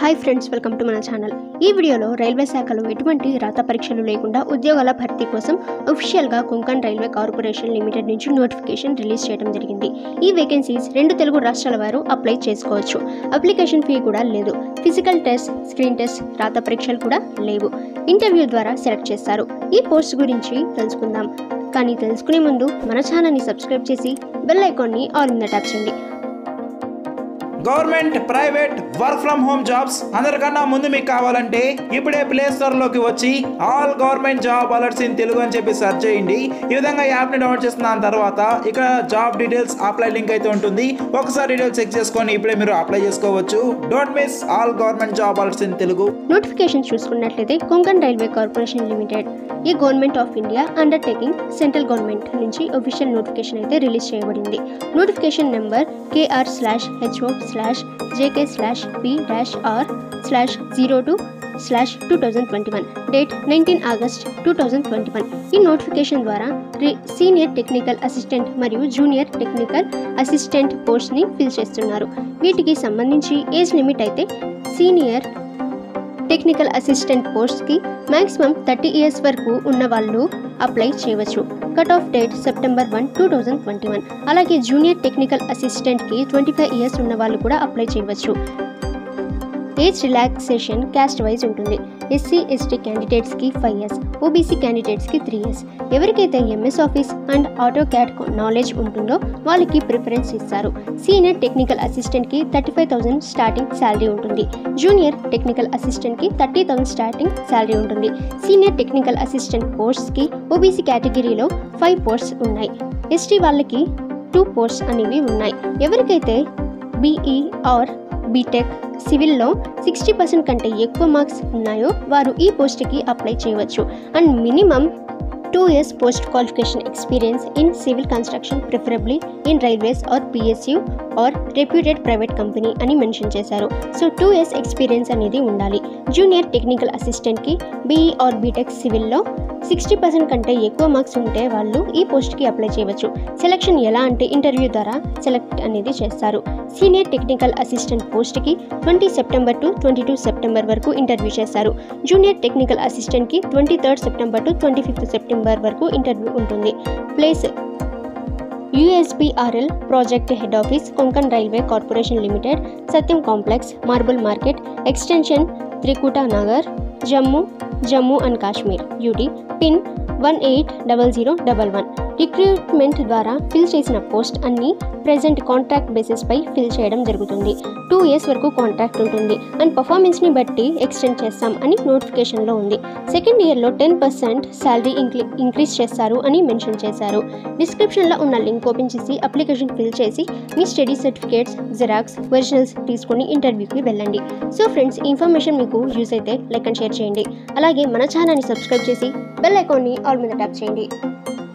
hi friends welcome to మన channel ఈ వీడియోలో రైల్వే శాఖలో ఎటువంటి రాత పరీక్షలు లేకుండా ఉద్యోగాల భర్తీ కోసం అఫీషియల్గా కొంకణ్ రైల్వే కార్పొరేషన్ లిమిటెడ్ నుంచి నోటిఫికేషన్ రిలీజ్ చేయడం జరిగింది ఈ వేకెన్సీస్ రెండు తెలుగు రాష్ట్రాల వారు అప్లై చేసుకోవచ్చు అప్లికేషన్ ఫీ కూడా లేదు ఫిజికల్ టెస్ట్ స్క్రీన్ టెస్ట్ రాత పరీక్షలు కూడా లేవు ఇంటర్వ్యూ ద్వారా సెలెక్ట్ చేస్తారు ఈ పోస్ట్ గురించి తెలుసుకుందాం కానీ తెలుసుకునే ముందు మన ఛానల్ని సబ్స్క్రైబ్ చేసి బెల్ ఐకాన్ని ఆల్ మీద ట్యాప్ చేయండి government private work from home jobs అందరికన్నా ముందు మీకు కావాలంటే ఇప్పుడే ప్లే స్టోర్లోకి వచ్చి all government job alerts in Telugu అని చెప్పి సెర్చ్ చేయండి ఈ విధంగా యాప్ని డౌన్లోడ్ చేసిన తర్వాత ఇక్కడ జాబ్ డీటెయిల్స్ అప్లై లింక్ అయితే ఉంటుంది ఒకసారి డీటెయిల్స్ చెక్ చేసుకొని ఇప్పుడే మీరు అప్లై చేసుకోవచ్చు don't miss all government job alerts in Telugu notification చూసుకున్నట్లయితే కొంకణ్ రైల్వే కార్పొరేషన్ లిమిటెడ్ ఈ government of India undertaking central government నుంచి ఒఫీషియల్ నోటిఫికేషన్ అయితే రిలీజ్ చేయబడింది notification number KR slash HO slash JK slash P dash R slash zero two slash two thousand twenty one date nineteen August two thousand twenty one ఈ notification ద్వారా రి- senior technical assistant మరియు junior technical assistant పోస్ట్ని fill చేస్తున్నారు వీటికి సంబంధించి age limit అయితే senior technical assistant పోస్ట్కి మ్యాక్సిమం థర్టీ ఇయర్స్ వరకు ఉన్న వాళ్ళు అప్లై చేయవచ్చు cut off date September one two thousand twenty one అలాగే జూనియర్ టెక్నికల్ అసిస్టెంట్కి ట్వంటీ ఫైవ్ ఇయర్స్ ఉన్న వాళ్ళు కూడా అప్లై చేయవచ్చు ఏజ్ రిలాక్సేషన్ క్యాస్ట్ వైజ్ ఉంటుంది ఎస్సీ ఎస్టీ క్యాండిడేట్స్కి ఫైవ్ ఇయర్స్ ఓబీసీ క్యాండిడేట్స్కి త్రీ ఇయర్స్ ఎవరికైతే MS office and AutoCAD knowledge ఉంటుందో వాళ్ళకి ప్రిఫరెన్స్ ఇస్తారు సీనియర్ టెక్నికల్ అసిస్టెంట్కి thirty five thousand starting salary ఉంటుంది జూనియర్ టెక్నికల్ అసిస్టెంట్కి థర్టీ థౌసండ్ స్టార్టింగ్ శాలరీ ఉంటుంది సీనియర్ టెక్నికల్ అసిస్టెంట్ పోస్ట్స్కి ఓబీసీ కేటగిరీలో ఫైవ్ పోస్ట్స్ ఉన్నాయి ఎస్టీ వాళ్ళకి టూ పోస్ట్స్ అనేవి ఉన్నాయి ఎవరికైతే బీఈ ఆర్ బీటెక్ సివిల్లో సిక్స్టీ పర్సెంట్ కంటే ఎక్కువ మార్క్స్ ఉన్నాయో వారు ఈ పోస్ట్కి అప్లై చేయవచ్చు and minimum two years post qualification experience in civil construction preferably in railways or PSU or reputed private company అని మెన్షన్ చేశారు సో టూ ఇయర్స్ ఎక్స్పీరియన్స్ అనేది ఉండాలి జూనియర్ టెక్నికల్ అసిస్టెంట్కి బీఈ ఆర్ బీటెక్ సివిల్లో సిక్స్టీ పర్సెంట్ కంటే ఎక్కువ marks ఉంటే వాళ్ళు ఈ పోస్ట్కి అప్లై చేయవచ్చు సెలక్షన్ ఎలా అంటే ఇంటర్వ్యూ ద్వారా సెలెక్ట్ అనేది చేస్తారు సీనియర్ టెక్నికల్ అసిస్టెంట్ పోస్ట్కి twenty September to twenty two September వరకు ఇంటర్వ్యూ చేస్తారు జూనియర్ టెక్నికల్ అసిస్టెంట్కి twenty third September to twenty fifth September వరకు ఇంటర్వ్యూ ఉంటుంది place USPRL project head office Konkan railway corporation limited Satyam complex marble market extension Trikuta Nagar Jammu Jammu and Kashmir UT pin one eight double zero double one recruitment ద్వారా fill చేసిన post అన్ని present contract బేసిస్పై fill చేయడం జరుగుతుంది two years వరకు contract ఉంటుంది and పర్ఫార్మెన్స్ని బట్టి ఎక్స్టెండ్ చేస్తాం అని నోటిఫికేషన్లో ఉంది సెకండ్ ఇయర్లో టెన్ పర్సెంట్ శాలరీ ఇంక్రీ ఇంక్రీజ్ చేస్తారు అని మెన్షన్ చేశారు డిస్క్రిప్షన్లో ఉన్న లింక్ ఓపెన్ చేసి అప్లికేషన్ ఫిల్ చేసి మీ స్టడీ సర్టిఫికేట్స్ జెరాక్స్ ఒరిజినల్స్ తీసుకొని ఇంటర్వ్యూకి వెళ్ళండి సో ఫ్రెండ్స్ ఈ ఇన్ఫర్మేషన్ మీకు యూస్ అయితే లైక్ అండ్ షేర్ చేయండి అలాగే మన ఛానల్ని సబ్స్క్రైబ్ చేసి బెల్ ఐకాన్ని ఆల్ మీద ట్యాప్ చేయండి